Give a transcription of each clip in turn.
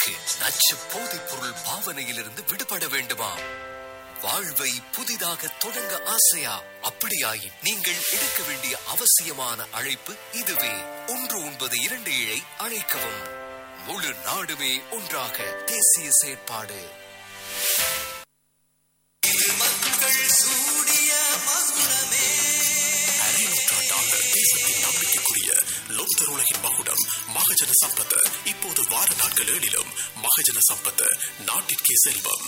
உங்களுக்கு நச்சு போதைப் பொருள் பாவனையிலிருந்து விடுபட வேண்டுமா வாழ்வை புதிதாக தொடங்க ஆசையா அப்படியாயின் நீங்கள் எடுக்க வேண்டிய அவசியமான அழைப்பு இதுவே ஒன்று ஒன்பது இரண்டு ஏழை அழைக்கவும் முழு நாடுமே ஒன்றாக தேசிய செயற்பாடு அரைநூற்றாண்டாக தேசத்தின் நம்பிக்கைக்குரிய லோக்தர் உலகின் மகுடம் மகஜன சம்பத் இப்போது வார நாட்கள் ஏழிலும் மகஜன சம்பத் நாட்டிற்கே செல்வம்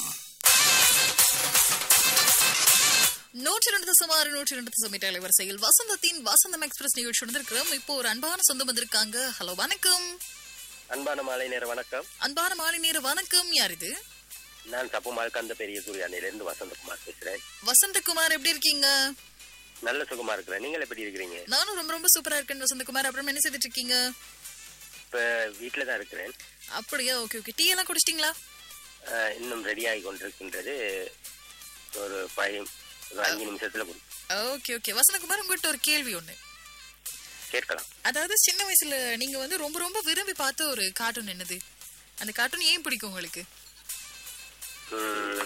நூற்றி ரெண்டு தசம் ஆறு நூற்றி ரெண்டு தசம் எட்டு அலைவரிசையில் வசந்தத்தின் வசந்தம் எக்ஸ்பிரஸ் நிகழ்ச்சி வந்திருக்கிறோம் இப்போ ஒரு அன்பான சொந்தம் வந்திருக்காங்க ஹலோ வணக்கம் அன்பான மாலை நேர வணக்கம் அன்பான மாலை நேர வணக்கம் யார் இது நான் தப்புமால் கந்த பெரிய சூரியானிலிருந்து வசந்தகுமார் பேசுறேன் வசந்தகுமார் எப்படி இருக்கீங்க நல்ல சுகமா இருக்கிறேன் நீங்கள் எப்படி இருக்கிறீங்க நானும் ரொம்ப ரொம்ப சூப்பரா இருக்கேன் வசந்தகுமார் அப்புறம் என்ன செய்துட்டு இருக்கீங்க இப்ப வீட்டுல தான் இருக்கிறேன் அப்படியா ஓகே ஓகே டீ எல்லாம் குடிச்சிட்டீங்களா அஹ், இன்னும் ரெடி ஆகி கொண்டிருக்கின்றது ஒரு ஃபைவ் ஒரு அஞ்சு நிமிஷத்துல கொடு- ஓகே ஓகே வசந்தகுமார் உங்கள்கிட்ட ஒரு கேள்வி ஒண்ணு கேட்கலாம் அதாவது சின்ன வயசுல நீங்க வந்து ரொம்ப ரொம்ப விரும்பி பார்த்த ஒரு கார்ட்டூன் என்னது அந்த கார்ட்டூன் ஏன் பிடிக்கும் உங்களுக்கு உம்,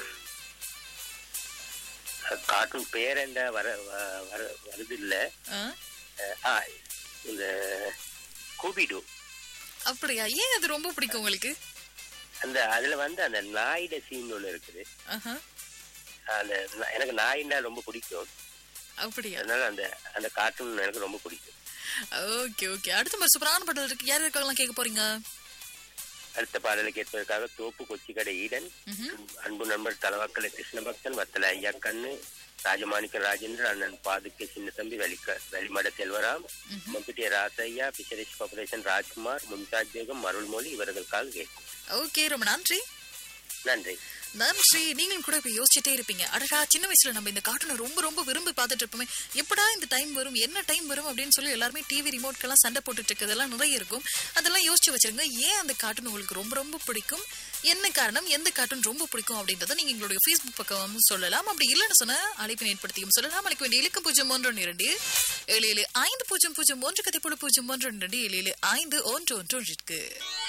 கார்ட்டூன் பேர் என்ன வர வ- வர- வருது இல்ல ஆ? அஹ், ஆ, இந்த கூபிடு அப்படியா ஏன் அது ரொம்ப பிடிக்கும் உங்களுக்கு அந்த அதுல வந்து அந்த நாயிட சீன் ஒண்ணு இருக்குது ஆஹா அந்த நா- எனக்கு நாயின்னா ரொம்ப பிடிக்கும் அப்படியா அதனால அந்த அந்த கார்ட்டூன் எனக்கு ரொம்ப பிடிக்கும் ஓகே ஓகே அடுத்த மாதிரி சூப்பரான பாடல் இருக்கு யார் இருக்காங்கலாம் கேட்க போறீங்க அடுத்த பாடலை கேட்பதற்காக தோப்பு கொச்சிக்கடை ஈடன் அன்பு நண்பர் தலவாக்கல கிருஷ்ணபக்தன் வத்தல ஐயா கண்ணு ராஜமாணிக்க ராஜேந்திர அண்ணன் பாதுக்கை சின்ன தம்பி வெளிக்க வெளிமட செல்வராம் மம்புட்டிய ராசையா பிஷரிஷ் கார்பரேஷன் ராஜ்குமார் மும்தாஜ் பேகம் அருள்மொழி இவர்களுக்காக கேட்கும் ஓகே ரொம்ப நன்றி நன்றி நன்றி நீங்களும் கூட இப்ப யோசிச்சுட்டே இருப்பீங்க அடடா சின்ன வயசுல நம்ம இந்த கார்ட்டூனை ரொம்ப ரொம்ப விரும்பி பார்த்துட்டு இருப்போமே எப்படா இந்த டைம் வரும் என்ன டைம் வரும் அப்படின்னு சொல்லி எல்லாருமே டிவி ரிமோட்க்கெல்லாம் சண்டை போட்டுட்டு இருக்கிறதெல்லாம் நிறைய இருக்கும் அதெல்லாம் யோசிச்சு வச்சிருங்க ஏன் அந்த கார்ட்டூன் உங்களுக்கு ரொம்ப ரொம்ப பிடிக்கும் என்ன காரணம் எந்த கார்ட்டூன் ரொம்ப பிடிக்கும் அப்படின்றத நீங்க எங்களுடைய ஃபேஸ்புக் பக்கம் சொல்லலாம் அப்படி இல்லைன்னு சொன்னா அழைப்பினை ஏற்படுத்தியும் சொல்லலாம் அழைக்க வேண்டிய இலக்கம் பூஜ்ஜியம் ஒன்று ஒன்று இரண்டு ஏழு ஏழு ஐந்து பூஜ்ஜியம் பூஜ்ஜியம் ஒன்று கதைப்போடு பூஜ்ஜியம் ஒன்று ஒன்று இரண்டு ஏழு ஏழு ஐந்து ஒன்று ஒன்று ஒன்று இருக்கு